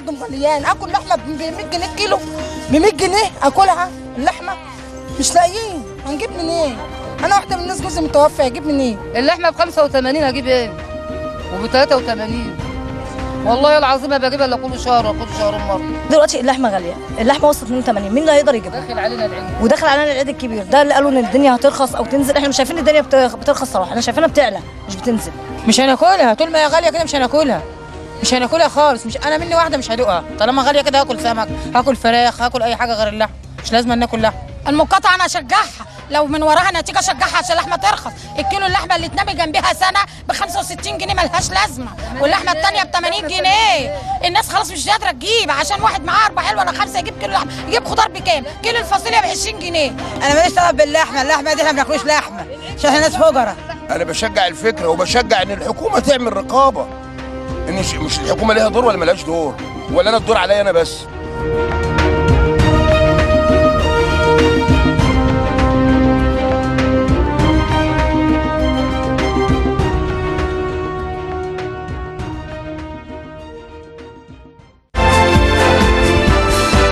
برضه مغليان اكل لحمه ب 100 جنيه الكيلو ب 100 جنيه اكلها اللحمه مش لاقيين هنجيب منين انا واحده من الناس جوزي متوفى اجيب منين اللحمه ب 85 هجيب ايه؟ وب 83 والله العظيم ما بجيبها الا كل شهر ولا كل شهرين مره دلوقتي اللحمه غاليه اللحمه وصلت 82 مين اللي هيقدر يجيبها داخل علينا العيد ودخل علينا العيد الكبير ده اللي قالوا ان الدنيا هترخص او تنزل احنا مش شايفين الدنيا بت- بترخص صراحه احنا شايفينها بتعلى مش بتنزل مش هناكلها طول ما هي غاليه كده مش هناكلها مش هناكلها خالص مش انا مني واحده مش هدوقها طالما غاليه كده هاكل سمك هاكل فراخ هاكل اي حاجه غير اللحم مش لازم ناكل لحم المقاطعه انا اشجعها لو من وراها نتيجه اشجعها عشان اللحمه ترخص الكيلو اللحمه اللي تنامي جنبها سنه ب 65 جنيه ملهاش لازمه واللحمه الثانيه ب 80 جنيه الناس خلاص مش قادره تجيب عشان واحد معاه اربع حلوه ولا خمسه يجيب كيلو لحمه يجيب خضار بكام كيلو الفاصوليا ب 20 جنيه انا ماليش طلب باللحمه اللحمه دي احنا ما بناكلوش لحمه عشان احنا ناس فقراء انا بشجع الفكره وبشجع ان الحكومه تعمل رقابه ان مش مش الحكومه ليها دور ولا ملهاش دور ولا انا الدور عليا انا بس